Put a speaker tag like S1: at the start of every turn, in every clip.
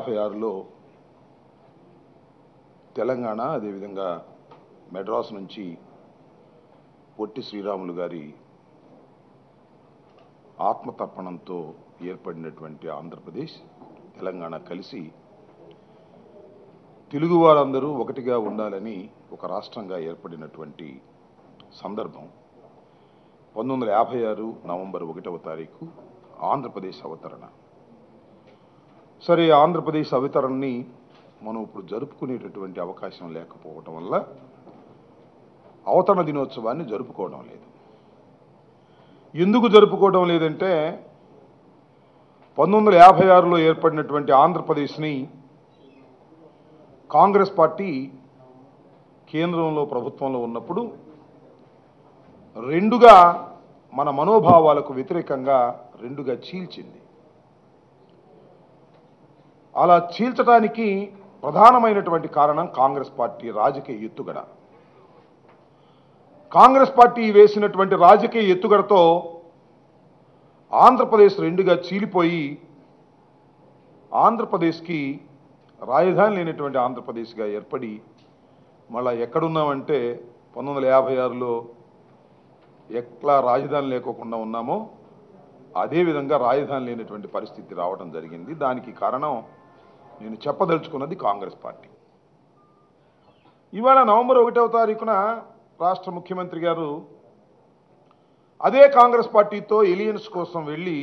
S1: యాభై ఆరులో తెలంగాణ అదేవిధంగా మెడ్రాస్ నుంచి పొట్టి శ్రీరాములు గారి ఆత్మతర్పణంతో ఏర్పడినటువంటి ఆంధ్రప్రదేశ్ తెలంగాణ కలిసి తెలుగు వారందరూ ఒకటిగా ఉండాలని ఒక రాష్ట్రంగా ఏర్పడినటువంటి సందర్భం పంతొమ్మిది వందల యాభై ఆరు నవంబర్ ఒకటవ తారీఖు ఆంధ్రప్రదేశ్ అవతరణ సరే ఆంధ్రప్రదేశ్ అవతరణని మనం ఇప్పుడు జరుపుకునేటటువంటి అవకాశం లేకపోవటం వల్ల అవతరణ దినోత్సవాన్ని జరుపుకోవడం లేదు ఎందుకు జరుపుకోవడం లేదంటే పంతొమ్మిది వందల యాభై ఆరులో ఏర్పడినటువంటి ఆంధ్రప్రదేశ్ని కాంగ్రెస్ పార్టీ కేంద్రంలో ప్రభుత్వంలో ఉన్నప్పుడు రెండుగా మన మనోభావాలకు వ్యతిరేకంగా రెండుగా చీల్చింది అలా చీల్చడానికి ప్రధానమైనటువంటి కారణం కాంగ్రెస్ పార్టీ రాజకీయ ఎత్తుగడ కాంగ్రెస్ పార్టీ వేసినటువంటి రాజకీయ ఎత్తుగడతో ఆంధ్రప్రదేశ్ రెండుగా చీలిపోయి ఆంధ్రప్రదేశ్కి రాజధాని లేనటువంటి ఆంధ్రప్రదేశ్గా ఏర్పడి మళ్ళా ఎక్కడున్నామంటే పంతొమ్మిది వందల యాభై ఆరులో ఎట్లా రాజధాని లేకోకుండా ఉన్నామో అదేవిధంగా రాజధాని లేనటువంటి పరిస్థితి రావడం జరిగింది దానికి కారణం నేను చెప్పదలుచుకున్నది కాంగ్రెస్ పార్టీ ఇవాళ నవంబర్ ఒకటవ తారీఖున రాష్ట్ర ముఖ్యమంత్రి గారు అదే కాంగ్రెస్ పార్టీతో ఎలియన్స్ కోసం వెళ్ళి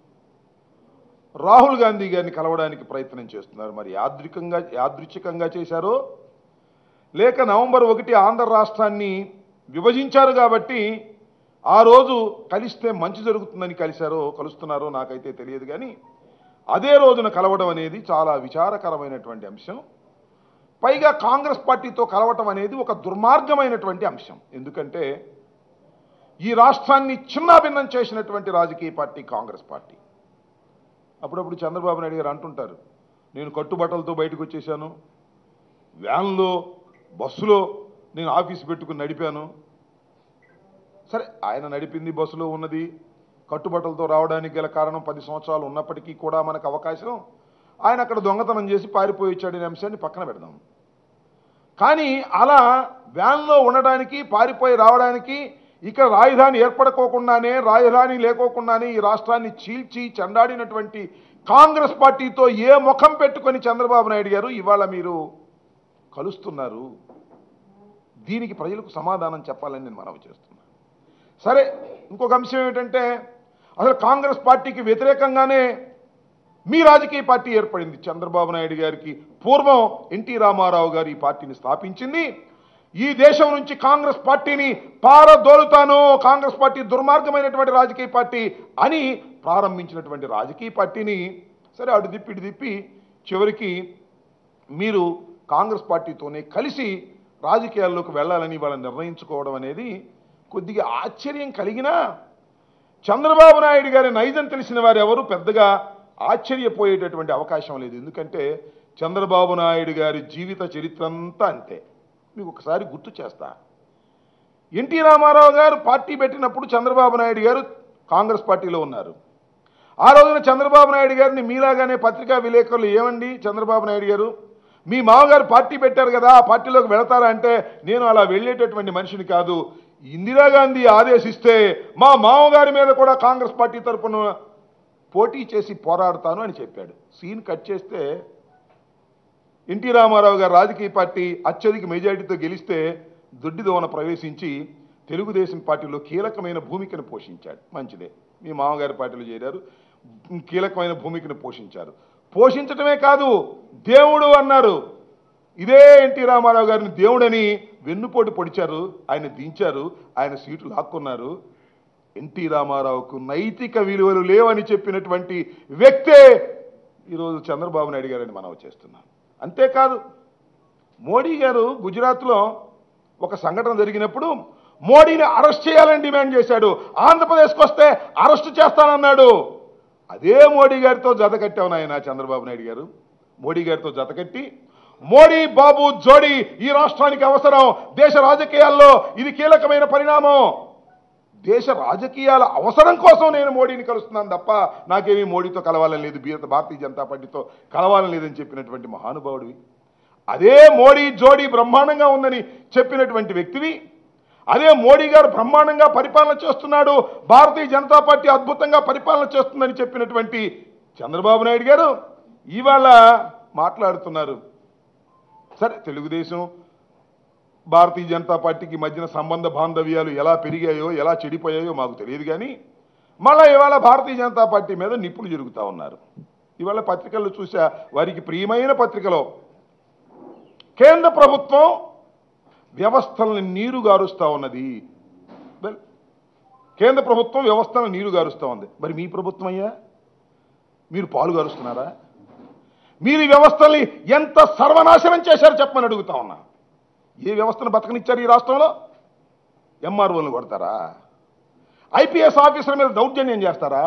S1: రాహుల్ గాంధీ గారిని కలవడానికి ప్రయత్నం చేస్తున్నారు మరి యాదృకంగా యాదృచ్ఛికంగా చేశారో లేక నవంబర్ ఒకటి ఆంధ్ర రాష్ట్రాన్ని విభజించారు కాబట్టి ఆ రోజు కలిస్తే మంచి జరుగుతుందని కలిశారో కలుస్తున్నారో నాకైతే తెలియదు కానీ అదే రోజున కలవడం అనేది చాలా విచారకరమైనటువంటి అంశం పైగా కాంగ్రెస్ పార్టీతో కలవటం అనేది ఒక దుర్మార్గమైనటువంటి అంశం ఎందుకంటే ఈ రాష్ట్రాన్ని చిన్నాభిన్నం చేసినటువంటి రాజకీయ పార్టీ కాంగ్రెస్ పార్టీ అప్పుడప్పుడు చంద్రబాబు నాయుడు గారు అంటుంటారు నేను కట్టుబట్టలతో బయటకు వచ్చేసాను వ్యాన్లో బస్సులో నేను ఆఫీస్ పెట్టుకుని నడిపాను సరే ఆయన నడిపింది బస్సులో ఉన్నది కట్టుబట్టలతో రావడానికి గల కారణం పది సంవత్సరాలు ఉన్నప్పటికీ కూడా మనకు అవకాశం ఆయన అక్కడ దొంగతనం చేసి పారిపోయి వచ్చాడనే అంశాన్ని పక్కన పెడదాం కానీ అలా వ్యాన్లో ఉండడానికి పారిపోయి రావడానికి ఇక్కడ రాజధాని ఏర్పడుకోకుండానే రాజధాని లేకోకుండానే ఈ రాష్ట్రాన్ని చీల్చి చెండాడినటువంటి కాంగ్రెస్ పార్టీతో ఏ ముఖం పెట్టుకొని చంద్రబాబు నాయుడు గారు ఇవాళ మీరు కలుస్తున్నారు దీనికి ప్రజలకు సమాధానం చెప్పాలని నేను మనవి చేస్తున్నాను సరే ఇంకొక అంశం ఏమిటంటే అసలు కాంగ్రెస్ పార్టీకి వ్యతిరేకంగానే మీ రాజకీయ పార్టీ ఏర్పడింది చంద్రబాబు నాయుడు గారికి పూర్వం ఎన్టీ రామారావు గారు ఈ పార్టీని స్థాపించింది ఈ దేశం నుంచి కాంగ్రెస్ పార్టీని పారదోలుతాను కాంగ్రెస్ పార్టీ దుర్మార్గమైనటువంటి రాజకీయ పార్టీ అని ప్రారంభించినటువంటి రాజకీయ పార్టీని సరే అటు తిప్పి ఇటు తిప్పి చివరికి మీరు కాంగ్రెస్ పార్టీతోనే కలిసి రాజకీయాల్లోకి వెళ్ళాలని వాళ్ళని నిర్ణయించుకోవడం అనేది కొద్దిగా ఆశ్చర్యం కలిగినా చంద్రబాబు నాయుడు గారి నైజం తెలిసిన వారు ఎవరు పెద్దగా ఆశ్చర్యపోయేటటువంటి అవకాశం లేదు ఎందుకంటే చంద్రబాబు నాయుడు గారి జీవిత చరిత్ర అంతా అంతే మీకు ఒకసారి గుర్తు చేస్తా ఎన్టీ రామారావు గారు పార్టీ పెట్టినప్పుడు చంద్రబాబు నాయుడు గారు కాంగ్రెస్ పార్టీలో ఉన్నారు ఆ రోజున చంద్రబాబు నాయుడు గారిని మీలాగానే పత్రికా విలేకరులు ఏమండి చంద్రబాబు నాయుడు గారు మీ మామగారు పార్టీ పెట్టారు కదా ఆ పార్టీలోకి వెళతారా అంటే నేను అలా వెళ్ళేటటువంటి మనిషిని కాదు ఇందిరాగాంధీ ఆదేశిస్తే మా మామగారి మీద కూడా కాంగ్రెస్ పార్టీ తరపున పోటీ చేసి పోరాడతాను అని చెప్పాడు సీన్ కట్ చేస్తే ఎన్టీ రామారావు గారు రాజకీయ పార్టీ అత్యధిక మెజారిటీతో గెలిస్తే దొడ్డిదోన ప్రవేశించి తెలుగుదేశం పార్టీలో కీలకమైన భూమికను పోషించాడు మంచిదే మీ మామగారి పార్టీలో చేరారు కీలకమైన భూమికను పోషించారు పోషించటమే కాదు దేవుడు అన్నారు ఇదే ఎన్టీ రామారావు గారిని దేవుడని వెన్నుపోటు పొడిచారు ఆయన దించారు ఆయన సీటు లాక్కున్నారు ఎన్టీ రామారావుకు నైతిక విలువలు లేవని చెప్పినటువంటి వ్యక్తే ఈరోజు చంద్రబాబు నాయుడు గారని మనం చేస్తున్నాం అంతేకాదు మోడీ గారు గుజరాత్లో ఒక సంఘటన జరిగినప్పుడు మోడీని అరెస్ట్ చేయాలని డిమాండ్ చేశాడు ఆంధ్రప్రదేశ్కి వస్తే అరెస్ట్ చేస్తానన్నాడు అదే మోడీ గారితో జత కట్టావు నాయన చంద్రబాబు నాయుడు గారు మోడీ గారితో జత కట్టి మోడీ బాబు జోడీ ఈ రాష్ట్రానికి అవసరం దేశ రాజకీయాల్లో ఇది కీలకమైన పరిణామం దేశ రాజకీయాల అవసరం కోసం నేను మోడీని కలుస్తున్నాను తప్ప నాకేమీ మోడీతో కలవాలని లేదు బీ- భారతీయ జనతా పార్టీతో కలవాలని లేదని చెప్పినటువంటి మహానుభావుడివి అదే మోడీ జోడీ బ్రహ్మాండంగా ఉందని చెప్పినటువంటి వ్యక్తివి అదే మోడీ గారు బ్రహ్మాండంగా పరిపాలన చేస్తున్నాడు భారతీయ జనతా పార్టీ అద్భుతంగా పరిపాలన చేస్తుందని చెప్పినటువంటి చంద్రబాబు నాయుడు గారు ఇవాళ మాట్లాడుతున్నారు సరే తెలుగుదేశం భారతీయ జనతా పార్టీకి మధ్యన సంబంధ బాంధవ్యాలు ఎలా పెరిగాయో ఎలా చెడిపోయాయో మాకు తెలియదు కానీ మళ్ళా ఇవాళ భారతీయ జనతా పార్టీ మీద నిప్పులు జరుగుతూ ఉన్నారు ఇవాళ పత్రికల్లో చూసా వారికి ప్రియమైన పత్రికలో కేంద్ర ప్రభుత్వం వ్యవస్థలను నీరు గారుస్తూ ఉన్నది వెల్, కేంద్ర ప్రభుత్వం వ్యవస్థలను నీరు గారుస్తూ ఉంది మరి మీ ప్రభుత్వం అయ్యా మీరు పాలు గారుస్తున్నారా మీరు ఈ వ్యవస్థల్ని ఎంత సర్వనాశనం చేశారో చెప్పమని అడుగుతా ఉన్నా ఏ వ్యవస్థను బతకనిచ్చారు ఈ రాష్ట్రంలో ఎంఆర్ఓలను కొడతారా ఐపీఎస్ ఆఫీసర్ మీద దౌర్జన్యం చేస్తారా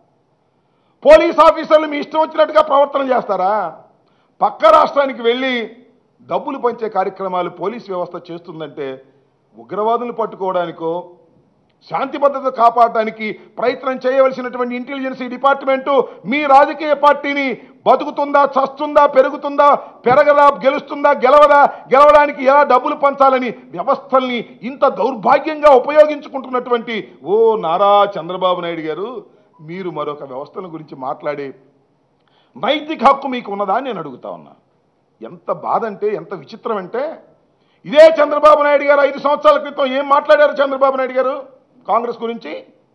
S1: పోలీస్ ఆఫీసర్లు మీ ఇష్టం వచ్చినట్టుగా ప్రవర్తన చేస్తారా పక్క రాష్ట్రానికి వెళ్ళి డబ్బులు పంచే కార్యక్రమాలు పోలీస్ వ్యవస్థ చేస్తుందంటే ఉగ్రవాదులను పట్టుకోవడానికో శాంతి భద్రత కాపాడడానికి ప్రయత్నం చేయవలసినటువంటి ఇంటెలిజెన్స్ డిపార్ట్మెంటు మీ రాజకీయ పార్టీని బతుకుతుందా చస్తుందా పెరుగుతుందా పెరగదా గెలుస్తుందా గెలవదా గెలవడానికి ఎలా డబ్బులు పంచాలని వ్యవస్థల్ని ఇంత దౌర్భాగ్యంగా ఉపయోగించుకుంటున్నటువంటి ఓ నారా చంద్రబాబు నాయుడు గారు మీరు మరొక వ్యవస్థల గురించి మాట్లాడే నైతిక హక్కు మీకు ఉన్నదా అని నేను అడుగుతా ఉన్నా ఎంత బాధ అంటే ఎంత విచిత్రం అంటే ఇదే చంద్రబాబు నాయుడు గారు ఐదు సంవత్సరాల క్రితం ఏం మాట్లాడారు చంద్రబాబు నాయుడు గారు కాంగ్రెస్ గురించి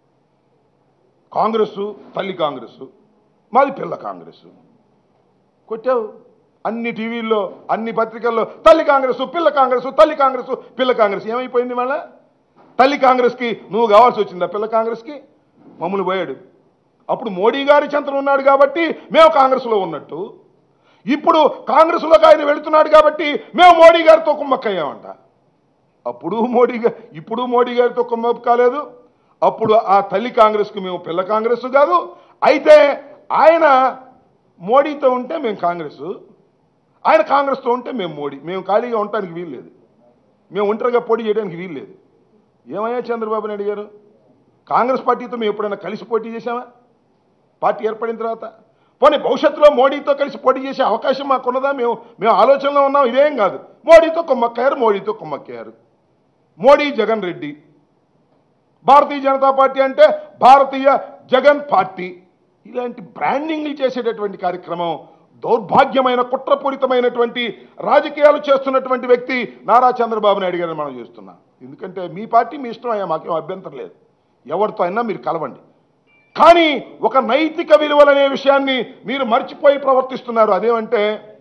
S1: కాంగ్రెస్ తల్లి కాంగ్రెస్ మాది పిల్ల కాంగ్రెస్ కొట్టావు అన్ని టీవీల్లో అన్ని పత్రికల్లో తల్లి కాంగ్రెస్ పిల్ల కాంగ్రెస్ తల్లి కాంగ్రెస్ పిల్ల కాంగ్రెస్ ఏమైపోయింది మళ్ళా తల్లి కాంగ్రెస్కి నువ్వు కావాల్సి వచ్చిందా పిల్ల కాంగ్రెస్కి మమ్మల్ని పోయాడు అప్పుడు మోడీ గారి చెంతన ఉన్నాడు కాబట్టి మేము కాంగ్రెస్లో ఉన్నట్టు ఇప్పుడు కాంగ్రెస్లోకి ఆయన వెళుతున్నాడు కాబట్టి మేము మోడీ గారితో కుమ్మక్కయ్యామంట అప్పుడు మోడీ గారు ఇప్పుడు మోడీ గారితో కుమ్మక్కు కాలేదు అప్పుడు ఆ తల్లి కాంగ్రెస్కి మేము పిల్ల కాంగ్రెస్ కాదు అయితే ఆయన మోడీతో ఉంటే మేము కాంగ్రెస్ ఆయన కాంగ్రెస్తో ఉంటే మేము మోడీ మేము ఖాళీగా ఉండటానికి వీల్లేదు మేము ఒంటరిగా పోటీ చేయడానికి వీల్లేదు ఏమయ్యా చంద్రబాబు నాయుడు గారు కాంగ్రెస్ పార్టీతో మేము ఎప్పుడైనా కలిసి పోటీ చేశామా పార్టీ ఏర్పడిన తర్వాత పోనీ భవిష్యత్తులో మోడీతో కలిసి పోటీ చేసే అవకాశం మాకున్నదా మేము మేము ఆలోచనలో ఉన్నాం ఇదేం కాదు మోడీతో కుమ్మక్కారు మోడీతో కుమ్మక్కారు మోడీ జగన్ రెడ్డి భారతీయ జనతా పార్టీ అంటే భారతీయ జగన్ పార్టీ ఇలాంటి బ్రాండింగ్లు చేసేటటువంటి కార్యక్రమం దౌర్భాగ్యమైన కుట్రపూరితమైనటువంటి రాజకీయాలు చేస్తున్నటువంటి వ్యక్తి నారా చంద్రబాబు నాయుడు గారిని మనం చేస్తున్నాం ఎందుకంటే మీ పార్టీ మీ ఇష్టం అయ్యా మాకేం అభ్యంతరం లేదు ఎవరితో అయినా మీరు కలవండి కానీ ఒక నైతిక విలువలనే విషయాన్ని మీరు మర్చిపోయి ప్రవర్తిస్తున్నారు అదేమంటే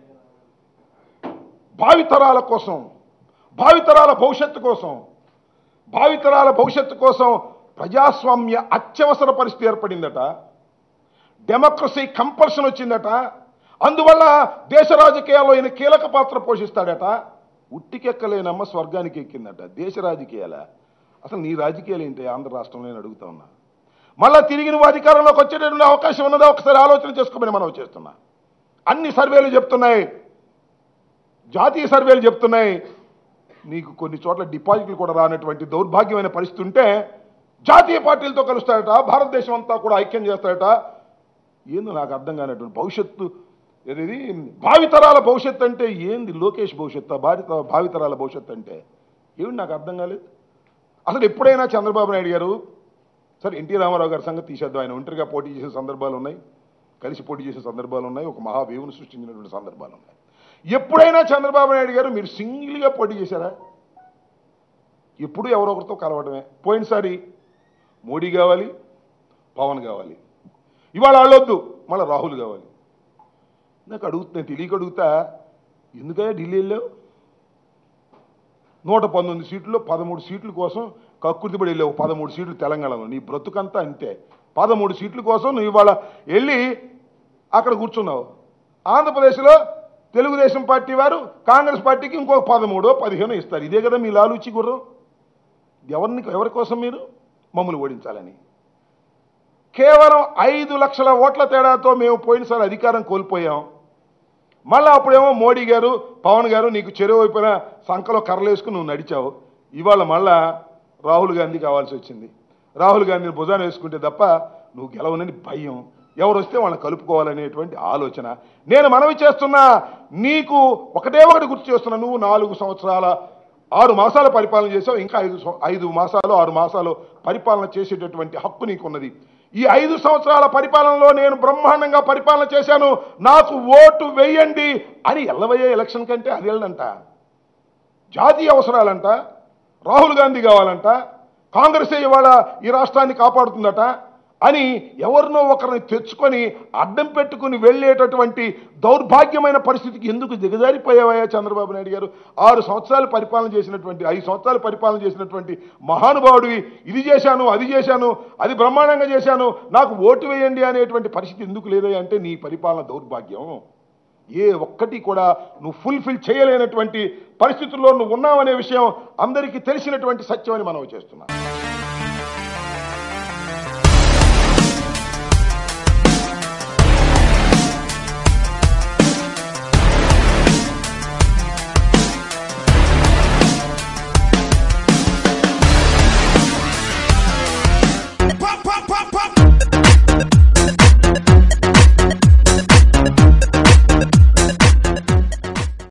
S1: భావితరాల కోసం భావితరాల భవిష్యత్తు కోసం భావితరాల భవిష్యత్తు కోసం ప్రజాస్వామ్య అత్యవసర పరిస్థితి ఏర్పడిందట డెమోక్రసీ కంపల్షన్ వచ్చిందట అందువల్ల దేశ రాజకీయాల్లో ఈయన కీలక పాత్ర పోషిస్తాడట ఉట్టికెక్కలేనమ్మ స్వర్గానికి ఎక్కిందట దేశ రాజకీయాల అసలు నీ రాజకీయాలు ఏంటి ఆంధ్ర రాష్ట్రంలో నేను అడుగుతా ఉన్నా మళ్ళా తిరిగి నువ్వు అధికారంలోకి వచ్చేటటువంటి అవకాశం ఉన్నదా ఒకసారి ఆలోచన చేసుకోమని మనం చేస్తున్నా అన్ని సర్వేలు చెప్తున్నాయి జాతీయ సర్వేలు చెప్తున్నాయి నీకు కొన్ని చోట్ల డిపాజిట్లు కూడా రానటువంటి దౌర్భాగ్యమైన పరిస్థితి ఉంటే జాతీయ పార్టీలతో కలుస్తాడట భారతదేశం అంతా కూడా ఐక్యం చేస్తాడట ఏందో నాకు అర్థం కానటువంటి భవిష్యత్తు ఏది భావితరాల భవిష్యత్తు అంటే ఏంది లోకేష్ భవిష్యత్తు భారత భావితరాల భవిష్యత్తు అంటే ఏమిటి నాకు అర్థం కాలేదు అసలు ఎప్పుడైనా చంద్రబాబు నాయుడు గారు సరే ఎన్టీ రామారావు గారి సంగతి తీసేద్దాం ఆయన ఒంటరిగా పోటీ చేసే సందర్భాలు ఉన్నాయి కలిసి పోటీ చేసే సందర్భాలు ఉన్నాయి ఒక మహావేవును సృష్టించినటువంటి సందర్భాలు ఉన్నాయి ఎప్పుడైనా చంద్రబాబు నాయుడు గారు మీరు సింగిల్గా పోటీ చేశారా ఎప్పుడు ఎవరో ఒకరితో కలవడమే పోయినసారి మోడీ కావాలి పవన్ కావాలి ఇవాళ వాళ్ళొద్దు మళ్ళీ రాహుల్ కావాలి నాకు అడుగుతున్నాను తెలియక అడుగుతా ఎందుకయ్యా ఢిల్లీ వెళ్ళావు నూట పంతొమ్మిది సీట్లలో పదమూడు సీట్ల కోసం కక్కుర్తిపడి వెళ్ళావు పదమూడు సీట్లు తెలంగాణలో నీ బ్రతుకంతా అంతే పదమూడు సీట్ల కోసం నువ్వు ఇవాళ వెళ్ళి అక్కడ కూర్చున్నావు ఆంధ్రప్రదేశ్లో తెలుగుదేశం పార్టీ వారు కాంగ్రెస్ పార్టీకి ఇంకో పదమూడో పదిహేనో ఇస్తారు ఇదే కదా మీ లాలూచి గుర్రం ఎవరిని ఎవరి కోసం మీరు మమ్మల్ని ఓడించాలని కేవలం ఐదు లక్షల ఓట్ల తేడాతో మేము పోయినసారి అధికారం కోల్పోయాం మళ్ళీ అప్పుడేమో మోడీ గారు పవన్ గారు నీకు చెరువు వైపున సంఖలో కర్రలేసుకుని నువ్వు నడిచావు ఇవాళ మళ్ళా రాహుల్ గాంధీ కావాల్సి వచ్చింది రాహుల్ గాంధీని భుజాన వేసుకుంటే తప్ప నువ్వు గెలవనని భయం ఎవరు వస్తే వాళ్ళని కలుపుకోవాలనేటువంటి ఆలోచన నేను మనవి చేస్తున్నా నీకు ఒకటే ఒకటి గుర్తు చేస్తున్నా నువ్వు నాలుగు సంవత్సరాల ఆరు మాసాల పరిపాలన చేసావు ఇంకా ఐదు సం- ఐదు మాసాలు ఆరు మాసాలు పరిపాలన చేసేటటువంటి హక్కు నీకున్నది ఈ ఐదు సంవత్సరాల పరిపాలనలో నేను బ్రహ్మాండంగా పరిపాలన చేశాను నాకు ఓటు వేయండి అని ఎల్లవయ్యే ఎలక్షన్ కంటే అది వెళ్ళంట జాతీయ అవసరాలంట రాహుల్ గాంధీ కావాలంట కాంగ్రెస్ ఇవాళ ఈ రాష్ట్రాన్ని కాపాడుతుందట అని ఎవరినో ఒకరిని తెచ్చుకొని అడ్డం పెట్టుకుని వెళ్ళేటటువంటి దౌర్భాగ్యమైన పరిస్థితికి ఎందుకు దిగజారిపోయావయ్యా చంద్రబాబు నాయుడు గారు ఆరు సంవత్సరాలు పరిపాలన చేసినటువంటి ఐదు సంవత్సరాలు పరిపాలన చేసినటువంటి మహానుభావుడివి ఇది చేశాను అది చేశాను అది బ్రహ్మాండంగా చేశాను నాకు ఓటు వేయండి అనేటువంటి పరిస్థితి ఎందుకు లేదయ్యా అంటే నీ పరిపాలన దౌర్భాగ్యం ఏ ఒక్కటి కూడా నువ్వు ఫుల్ఫిల్ చేయలేనటువంటి పరిస్థితుల్లో నువ్వు ఉన్నావనే విషయం అందరికీ తెలిసినటువంటి సత్యం అని మనం చేస్తున్నాం